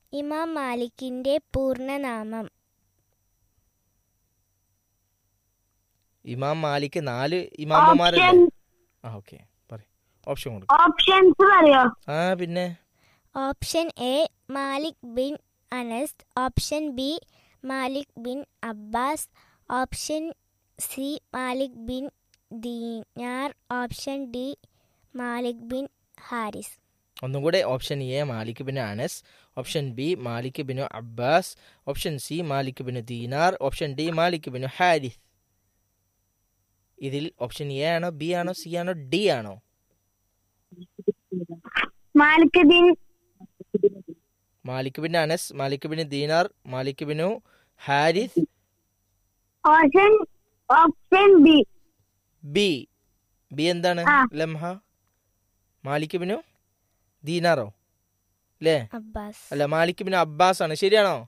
ഇമാം മാലിക്കിന്റെ പൂർണ്ണനാമം ഇമാം മാലിക് നാല് ഇമാമമാരല്ലേ ഓപ്ഷൻ ആ ഓക്കെ പറയും ഓപ്ഷൻ കൊടുക്കും ഓപ്ഷൻസ് പറയോ ആ പിന്നെ option A Malik bin Anas option B Malik bin Abbas option C Malik bin Dinar option D Malik bin Haris ഒന്നും കൂടെ option A Malik bin Anas option B Malik bin Abbas option C Malik bin Dinar option D Malik bin Haris ഇതിൽ option A ആണോ B ആണോ C ആണോ D ആണോ Malik bin Malik bin Anas Malik bin Dinar Malik bin Haris option option B B B എന്താണ് ആ. ലംഹ മാലിക് ബിനു ദീനാറോ അല്ലേ Abbas അല്ല Malik bin Abbas ആണ് ശരിയാണോ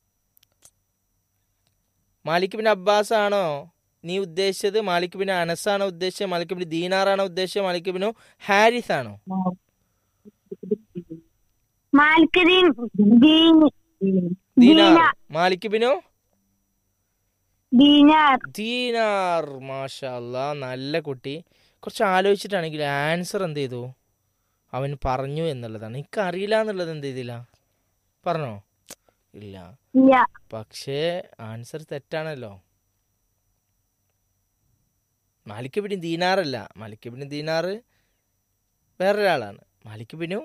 മാലിക് ബിൻ അബ്ബാസ് ആണോ നീ ഉദ്ദേശിച്ചത് മാലിക് ബിൻ അനസ് ആണോ ഉദ്ദേശിച്ചത് മാലിക് ബിൻ ദീനാറാണോ ഉദ്ദേശിച്ചത് മാലിക് ബിനു ഹാരിസ് ആണോ Malik bin Din Dinar Dinar Malik bin Dinar Dinar മാഷാ അല്ലാ നല്ല കുട്ടി കുറച്ച് ആലോചിച്ചിട്ടാണെങ്കിൽ ആൻസർ എന്ത് ചെയ്തു അവൻ പറഞ്ഞു എന്നുള്ളതാണ് എനിക്ക് അറിയില്ല എന്നുള്ളത് എന്ത് ചെയ്തില്ല പറഞ്ഞോ ഇല്ല ഇല്ല പക്ഷേ ആൻസർ തെറ്റാണല്ലോ മാലിക് ബിൻ ദീനാറല്ല മാലിക് ബിൻ ദീനാർ വേറൊരാളാണ് Malik bin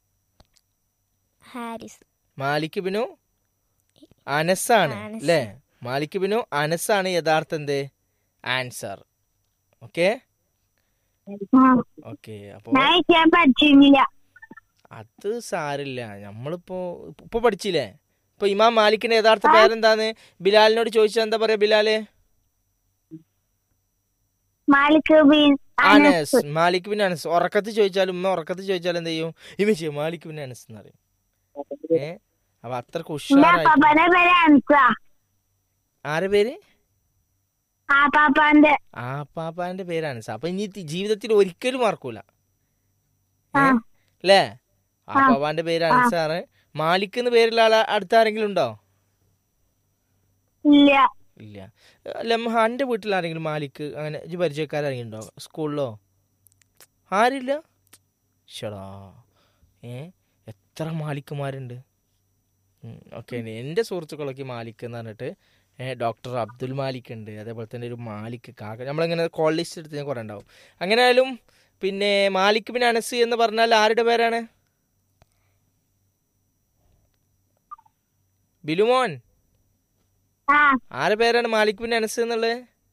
Haris Malik bin അനസാണ് അനസ്. അല്ലേ മാലിക് ബിനു അനസാണ് യഥാർത്ഥ എന്ത് ആൻസർ ഓക്കെ ആ. ഓക്കെ അപ്പോ ഞാൻ ചെയ്യാൻ പഠിച്ചിരുന്നില്ല അത് സാരില്ല നമ്മളിപ്പോ ഇപ്പൊ പഠിച്ചില്ലേ ഇപ്പൊ ഇമാം മാലിക്കിന്റെ യഥാർത്ഥ പേരെന്താന്ന് ബിലാലിനോട് ചോദിച്ചാൽ എന്താ പറയാ Bilal Malik bin Anas Anas Malik bin Anas ഉറക്കത്ത് ചോദിച്ചാലും ഉമ്മ ഉറക്കത്ത് ചോദിച്ചാലും എന്ത് ചെയ്യും ഇമ മാലിക് ബിൻ അനസ് എന്ന് പറയും ഏ അപ്പൊ അത്രക്ക് എന്റെ ഉഷാറായി അപ്പാപ്പന്റെ പേര് അൻസാ ആരെ പേര് ആ പാപ്പാന്റെ ആ പാപ്പാന്റെ പേര് അനസ് അപ്പൊ ഇനി തി- ജീവിതത്തിൽ ഒരിക്കലും മറക്കൂല ആ. അല്ലേ ആ ആ. പാപ്പാന്റെ പേര് അനസാണ് മാലിക് എന്ന് പേരുള്ള ആളെ അടുത്ത ആരെങ്കിലും ഉണ്ടോ ഇല്ല ഇല്ല ലംഹ എൻ്റെ വീട്ടിൽ ആരെങ്കിലും മാലിക് അങ്ങനെ ഇജ്ജ് പരിചയക്കാരെങ്കിലും ഉണ്ടോ സ്കൂളിലോ ആരില്ല ഷടാ ഏ എത്ര മാലിക്കുമാരുണ്ട് ഓക്കെ എൻ്റെ സുഹൃത്തുക്കളൊക്കെ മാലിക് എന്ന് പറഞ്ഞിട്ട് ഏ, ഡോക്ടർ അബ്ദുൽ മാലിക് ഉണ്ട് അതേപോലെ തന്നെ ഒരു മാലിക് കാക്ക നമ്മളിങ്ങനെ കോൾ ലിസ്റ്റ് എടുത്ത് ഞാൻ കുറേ ഉണ്ടാവും അങ്ങനെ ആയാലും പിന്നെ മാലിക് ബിൻ അനസ് എന്ന് പറഞ്ഞാൽ ആരുടെ പേരാണ് ബിലുമോൻ ആ ആരെ പേരാണ് മാലിക് ബിൻ അനസ് എന്നുള്ളത്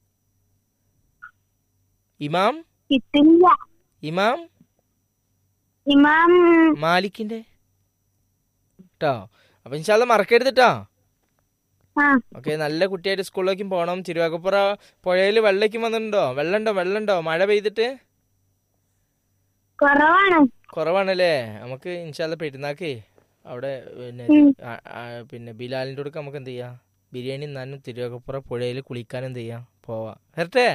ഇമാം കിട്ടില്ല ഇമാം ഇമാം മാലിക്കിന്റെ കേട്ടോ അപ്പൊ ഇൻഷാല്ല മറക്കരുത് കേട്ടോ ആ ഓക്കെ നല്ല കുട്ടിയായിട്ട് സ്കൂളിലേക്കും പോകണം തിരുവാക്കപ്പുറ പുഴയിൽ വെള്ളയ്ക്കും വന്നിട്ടുണ്ടോ വെള്ളമുണ്ടോ വെള്ളമുണ്ടോ മഴ പെയ്തിട്ട് കുറവാണ് കുറവാണല്ലേ നമുക്ക് ഇൻഷാല്ല പെരുന്നാക്കേ അവിടെ പിന്നെ ഉം. ആ, ആ, പിന്നെ ബിലാലിൻ്റെ അടുക്ക് നമുക്ക് എന്ത് ചെയ്യാം ബിരിയാണി തിന്നാനും തിരുവാക്കപ്പുറ പുഴയിൽ കുളിക്കാനും എന്ത് ചെയ്യാം പോവാ വരട്ടെ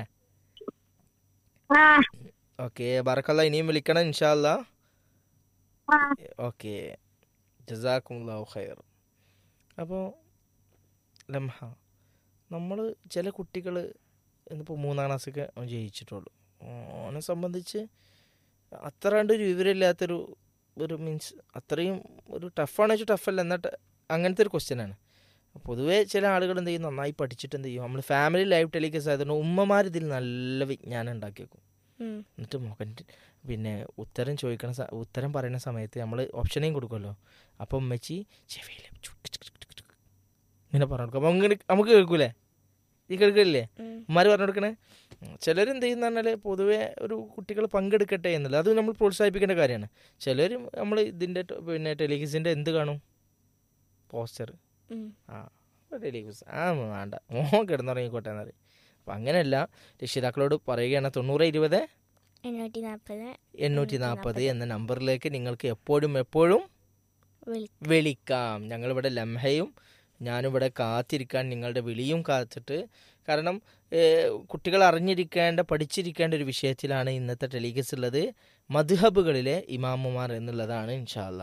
ആ ഓക്കെ ബറക്കല്ല ഇനിയും വിളിക്കണം ഇൻഷാല്ല ആ ഓക്കെ ജസാക്കുമുല്ലാഹു ഖൈർ അപ്പോൾ ലംഹ നമ്മൾ ചില കുട്ടികൾ ഇന്നിപ്പോൾ മൂന്നാം ക്ലാസ്സൊക്കെ അവൻ ജയിച്ചിട്ടുള്ളൂ ഓനെ സംബന്ധിച്ച് അത്ര കണ്ട് ഒരു വിവരമില്ലാത്തൊരു ഒരു മീൻസ് അത്രയും ഒരു ടഫാണെന്ന് വെച്ചാൽ ടഫല്ല എന്നിട്ട് അങ്ങനത്തെ ഒരു ക്വസ്റ്റ്യനാണ് പൊതുവേ ചില ആളുകൾ എന്ത് ചെയ്യും നന്നായി പഠിച്ചിട്ട് എന്ത് ചെയ്യും നമ്മൾ ഫാമിലി ലൈഫ് ടെലിക്കേസ് ആയതുകൊണ്ട് ഉമ്മമാർ ഇതിൽ നല്ല വിജ്ഞാനം ഉണ്ടാക്കിയേക്കും ഉം. എന്നിട്ട് മകൻ്റെ പിന്നെ ഉത്തരം ചോദിക്കണ സ- ഉത്തരം പറയുന്ന സമയത്ത് നമ്മൾ ഓപ്ഷനെയും കൊടുക്കുമല്ലോ അപ്പം ഉമ്മച്ചി ചെവിയിൽ ചുക്ക് ചുക്ക് ചുക്ക് ചുക്ക് ചുക്ക് ഇങ്ങനെ പറഞ്ഞു കൊടുക്കും അപ്പം അങ്ങനെ നമുക്ക് കേൾക്കൂലേ ഈ കേൾക്കില്ലേ ഉം. ഉമ്മാർ പറഞ്ഞു കൊടുക്കണേ ചിലരെന്ത് ചെയ്യുന്ന പറഞ്ഞാൽ പൊതുവെ ഒരു കുട്ടികൾ പങ്കെടുക്കട്ടെ എന്നുള്ളത് അത് നമ്മൾ പ്രോത്സാഹിപ്പിക്കേണ്ട കാര്യമാണ് ചിലർ നമ്മൾ ഇതിൻ്റെ ടെ- പിന്നെ ടെലിവിഷൻ്റെ എന്ത് കാണും പോസ്റ്റർ ഉം. ആ ടെലിവിഷൻ ആ വേണ്ട മോഹം കിടന്നുറങ്ങിക്കോട്ടെ എന്ന് പറയും അപ്പം അങ്ങനെയല്ല രക്ഷിതാക്കളോട് പറയുകയാണ് തൊണ്ണൂറ് ഇരുപത് എണ്ണൂറ്റി നാൽപ്പത് എണ്ണൂറ്റി നാൽപ്പത് എന്ന നമ്പറിലേക്ക് നിങ്ങൾക്ക് എപ്പോഴും എപ്പോഴും വിളി വിളിക്കാം ഞങ്ങളിവിടെ ലംഹയും ഞാനിവിടെ കാത്തിരിക്കാൻ നിങ്ങളുടെ വിളിയും കാത്തിട്ട് കാരണം ഏഹ്, കുട്ടികൾ അറിഞ്ഞിരിക്കേണ്ട പഠിച്ചിരിക്കേണ്ട ഒരു വിഷയത്തിലാണ് ഇന്നത്തെ ടെലിഗസ് ഉള്ളത് മധുഹബുകളിലെ ഇമാമുമാർ എന്നുള്ളതാണ് ഇൻഷാല്ല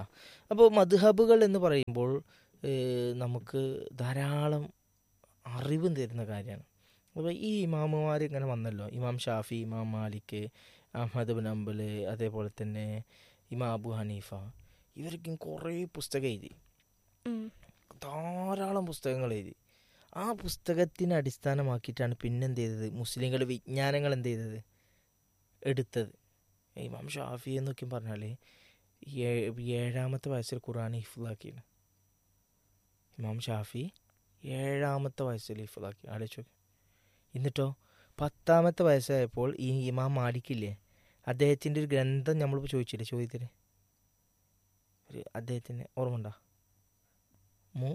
അപ്പോൾ മദ്ഹബുകൾ എന്ന് പറയുമ്പോൾ ഏഹ്, നമുക്ക് ധാരാളം അറിവ് തരുന്ന കാര്യമാണ് അപ്പോൾ ഈ ഇമാമുമാർ ഇങ്ങനെ വന്നല്ലോ ഇമാം ഷാഫി ഇമാം മാലിക് അഹമ്മദ് ബിൻ അംബൽ അതേപോലെ തന്നെ ഇമാം അബു ഹനീഫ ഇവരൊക്കെ കുറേ പുസ്തകം എഴുതി ഉം. ധാരാളം പുസ്തകങ്ങൾ എഴുതി ആ പുസ്തകത്തിനെ അടിസ്ഥാനമാക്കിയിട്ടാണ് പിന്നെ എന്ത് ചെയ്തത് മുസ്ലിങ്ങൾ വിജ്ഞാനങ്ങൾ എന്ത് ചെയ്തത് എടുത്തത് ഇമാം ഷാഫി എന്നൊക്കെ പറഞ്ഞാൽ ഏ- ഏഴാമത്തെ വയസ്സിൽ ഖുർആൻ ഹിഫുലാക്കിയാണ് ഇമാം ഷാഫി ഏഴാമത്തെ വയസ്സിൽ ഹിഫുലാക്കി ആലോചിച്ചു എന്നിട്ടോ പത്താമത്തെ വയസ്സായപ്പോൾ ഈ ഇമാം മാലിക്കില്ലേ അദ്ദേഹത്തിൻ്റെ ഒരു ഗ്രന്ഥം നമ്മളിപ്പോൾ ചോദിച്ചില്ലേ ചോദ്യത്തിൽ ഒരു അദ്ദേഹത്തിന് ഓർമ്മ ഉണ്ടോ മു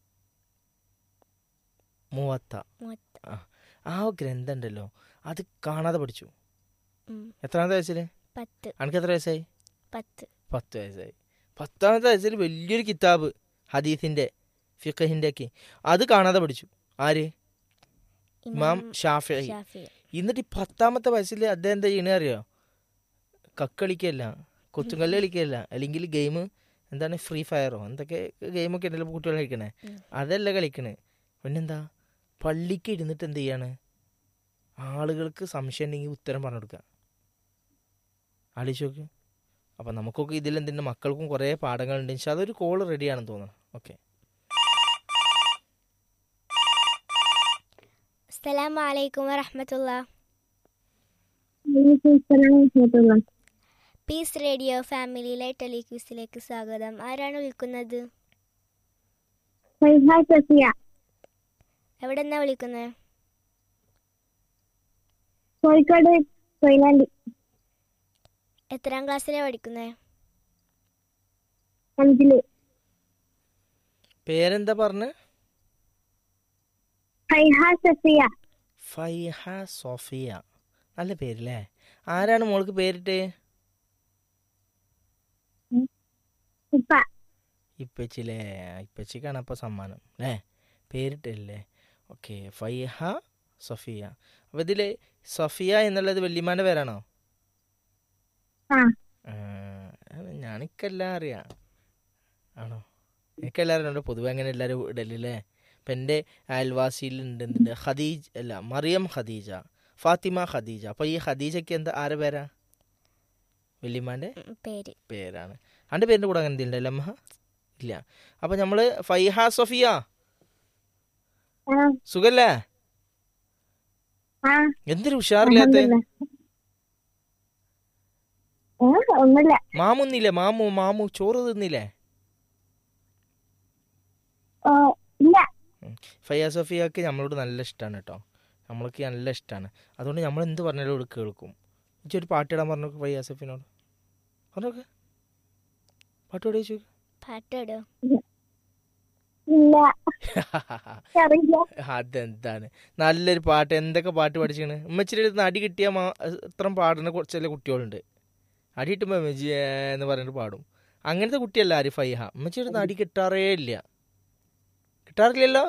മൂവത്ത മൂവത്ത. ആ ഗ്രന്ഥം ഉണ്ടല്ലോ അത് കാണാതെ പഠിച്ചു ഉം. എത്രാമത്തെ വയസ്സിൽ പത്ത് അനക്ക് എത്ര വയസ്സായി പത്ത് പത്ത് വയസ്സായി പത്താമത്തെ വയസ്സിൽ വലിയൊരു കിതാബ് ഹദീസിന്റെ ഫിഖഹിന്റെ ഒക്കെ അത് കാണാതെ പഠിച്ചു ആര് ഇമാം ഷാഫി ഷാഫി എന്നിട്ട് ഈ പത്താമത്തെ വയസ്സിൽ അദ്ദേഹം എന്താ ചെയ്യണേ അറിയോ കക്കളിക്കല്ല കൊത്തുകല്ല് കളിക്കല്ല അല്ലെങ്കിൽ ഗെയിം എന്താണ് ഫ്രീ ഫയറോ എന്തൊക്കെ ഗെയിമൊക്കെ ഉണ്ടല്ലോ കുട്ടികൾ കളിക്കണേ ഉം. അതല്ല കളിക്കണേ പിന്നെന്താ പള്ളിക്ക് ഇരുന്നിട്ട് എന്ത് ചെയ്യാണ് ആളുകൾക്ക് സംശയം ഉണ്ടെങ്കിൽ ഉത്തരം പറഞ്ഞു കൊടുക്കുക ആലോചിച്ച് നോക്ക് അപ്പം നമുക്കൊക്കെ ഇതിൽ എന്തിൻ്റെ മക്കൾക്കും കുറേ പാഠങ്ങളുണ്ട് പക്ഷെ അതൊരു കോൾ റെഡിയാണെന്ന് തോന്നുന്നു ഓക്കെ അസ്സലാമു അലൈക്കും വറഹമത്തുള്ള വലൈക്കും അസ്സലാം വറഹ്മത്തുള്ളാഹി. പീസ് റേഡിയോ ഫാമിലിയിലെ ടെലിക്യൂസിലേക്ക് സ്വാഗതം ആരാണ് വിളിക്കുന്നത് ഫൈഹ സഫിയ എവിടെ നിന്നാ വിളിക്കുന്നത് കോഴിക്കോട് കൊയിലാണ്ടി എത്രാം ക്ലാസ്സിലാണ് പഠിക്കുന്നത് അഞ്ചില് പേരെന്താ പറഞ്ഞ് ഫൈഹ സഫിയ ഫൈഹ സോഫിയ നല്ല പേരല്ലേ ആരാണ് മോൾക്ക് പേരിട്ട് ഉപ്പ ഇപ്പച്ചില്ലേ ഇപ്പച്ചിക്കാണ് അപ്പോൾ സമ്മാനം അല്ലേ പേരിട്ടല്ലേ ഓക്കെ ഫൈഹ സഫിയ അപ്പോൾ ഇതിൽ സഫിയ എന്നുള്ളത് വല്യമാൻ്റെ പേരാണോ ആ ആ, ഞാനിക്കെല്ലാം അറിയാം ആണോ എനിക്കെല്ലാവരും ഉണ്ട് പൊതുവെ അങ്ങനെ എല്ലാവരും ഇടലല്ലേ ഇപ്പം എൻ്റെ അയൽവാസിയിലുണ്ട് എന്തുണ്ട് ഖദീജ് അല്ല മറിയം ഖദീജ ഫാത്തിമ ഖദീജ അപ്പോൾ ഈ ഖദീജയ്ക്ക് എന്താ ആരെ പേരാ വല്യമാൻ്റെ ഉം, പേര് പേരാണ് അവൻ്റെ പേരിൻ്റെ കൂടെ അങ്ങനെ എന്തെങ്കിലും ലംഹ ഇല്ല അപ്പം നമ്മൾ ഫൈഹ സഫിയ ആ സുഖല്ലേ ആ എന്തൊരു ഉഷാറില്ലാത്ത അൽഹംദുലില്ലാ. ഏ ഒന്നുമില്ല മാമുന്നില്ലേ മാമു മാമു ചോറ് തിന്നില്ലേ ഓ ഇല്ല ഫയ്യ സഫിയക്ക് നമ്മളോട് നല്ല ഇഷ്ടമാണ് കേട്ടോ നമ്മൾക്ക് നല്ല ഇഷ്ടമാണ് അതുകൊണ്ട് നമ്മൾ എന്ത് പറഞ്ഞാലും ഇവിടെ കേൾക്കും ഇജ്ജ് ഒരു പാട്ടിടാൻ പറഞ്ഞു ഫയ്യ സഫിനോട് പറഞ്ഞോക്കെ പാട്ട് പാടി ചോദിച്ചു പാട്ടോ ഇല്ല അറിയില്ല അതെന്താണ് നല്ലൊരു പാട്ട് എന്തൊക്കെ പാട്ട് പഠിച്ചാണ് ഉമ്മച്ചിരി അടുത്ത് അടി കിട്ടിയ മാ അത്ര പാടുന്ന കുറച്ച് ചില കുട്ടികളുണ്ട് അടി കിട്ടുമ്പോൾ മെജി എന്ന് പറഞ്ഞിട്ട് പാടും അങ്ങനത്തെ കുട്ടിയല്ല ആര് ഫൈഹ ഉമ്മച്ചിരി അടുത്ത് അടി കിട്ടാറേ ഇല്ല കിട്ടാറില്ലല്ലോ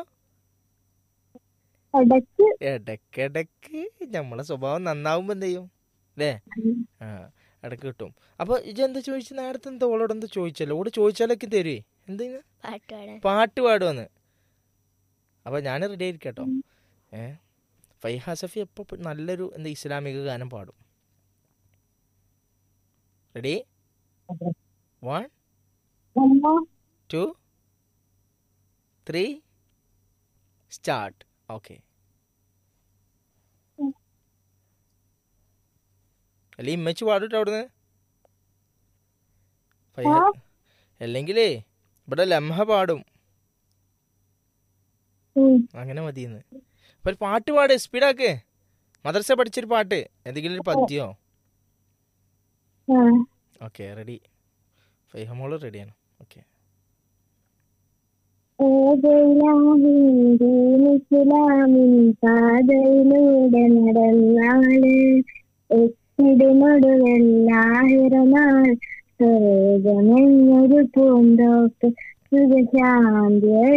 ഇടയ്ക്ക് ഇടയ്ക്കിടയ്ക്ക് നമ്മളെ സ്വഭാവം നന്നാവുമ്പോൾ എന്ത് ചെയ്യും അല്ലേ ആ ഇടയ്ക്ക് കിട്ടും അപ്പോൾ ഇജ് എന്താ ചോദിച്ചു നേരത്തെ എന്താ ഓളോട് എന്താ ചോദിച്ചല്ലോ ഓട് ചോദിച്ചാലൊക്കെ തരുവേ എന്തിനാ പാട്ടാണ് പാട്ട് പാടുവന്ന് അപ്പോൾ ഞാൻ റെഡി ആയിരിക്കും കേട്ടോ ഏ ഫൈഹ സഫി എപ്പോൾ നല്ലൊരു എന്താ ഇസ്ലാമിക ഗാനം പാടും റെഡി വൺ ഒന്ന് ടു ത്രീ സ്റ്റാർട്ട് ഓക്കെ അല്ലെ ഇമ്മച്ച് പാടിട്ടോ അവിടുന്ന് ഫൈഹ ആ. അല്ലെങ്കിലേ ഇവിടെ ലംഹ പാടും ഉം. അങ്ങനെ മതിയെന്ന് അപ്പൊ ഒരു പാട്ട് പാട് സ്പീഡാക്ക് മദ്രസ പഠിച്ചൊരു പാട്ട് എന്തെങ്കിലും ഒരു പദ്യോ ആ ഓക്കെ റെഡി ഫൈഹമോള് റെഡിയാണ് ഓക്കെ ഇസ്ലാമിൻ പാതയിലൂടെ നടന്നാള് എത്തിടുന്നൊടുവെല്ലാഹിറനാൾ സ്വർഗമെന്നൊരു പൂന്തോപ്പ് സുഖശാന്തി